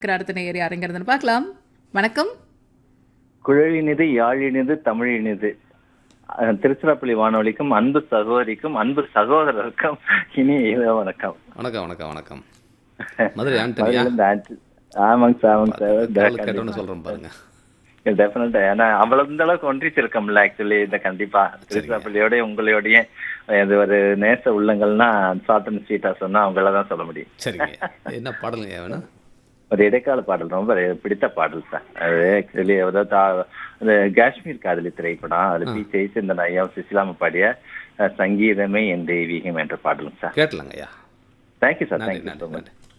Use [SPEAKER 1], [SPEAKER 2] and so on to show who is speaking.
[SPEAKER 1] அடுத்த நேயர் யாருங்கிறதுன்னு பார்க்கலாம் வணக்கம்
[SPEAKER 2] குழலினிது யாழினிது தமிழினிது அஹ், திருச்சிராப்பள்ளி வானொலிக்கும் அன்பு சகோதரிக்கும் அன்பு சகோதரருக்கும் இனிய இரவு வணக்கம்
[SPEAKER 3] வணக்கம் வணக்கம் வணக்கம் மதுரை ஆண்டனியா
[SPEAKER 2] மதுரையிலிருந்து ஆண்டி- ஆமாங்க சார் ஆமாங்க
[SPEAKER 3] குரல்
[SPEAKER 2] சார்
[SPEAKER 3] கேட்டோன்னு சொல்றேன் பாருங்க
[SPEAKER 2] டெஃபினட்டா ஏன்னா அவ்வளவு இந்த அளவுக்கு ஒன்றிச்சிருக்கோம்ல ஆக்சுவலி இந்த கண்டிப்பா திருச்சிராப்பள்ளியோட உங்களோடைய இது ஒரு நேச உள்ளங்கள்னா சாத்தன் ஸ்வீட்டா சொன்னா அவங்கள தான் சொல்ல முடியும்
[SPEAKER 3] சரிங்க என்ன பாடலுங்க வேணும்
[SPEAKER 2] ஒரு இடைக்கால பாடல் ரொம்ப பிடித்த பாடல் சார் அது ஆக்சுவலி அதாவது தா- அந்த காஷ்மீர் காதலி திரைப்படம் அது பி ஜெயச்சந்திரன் ஐயா சுசிலாம பாடிய அஹ், சங்கீதமே என் தெய்வீகம் என்ற பாடலும் சார்
[SPEAKER 3] கேட்டலாங்க ஐயா
[SPEAKER 2] தேங்க்யூ சார்
[SPEAKER 3] நன்றி
[SPEAKER 2] தேங்க்யூ ஸோ
[SPEAKER 3] நன்றி
[SPEAKER 2] மச்
[SPEAKER 3] நன்றி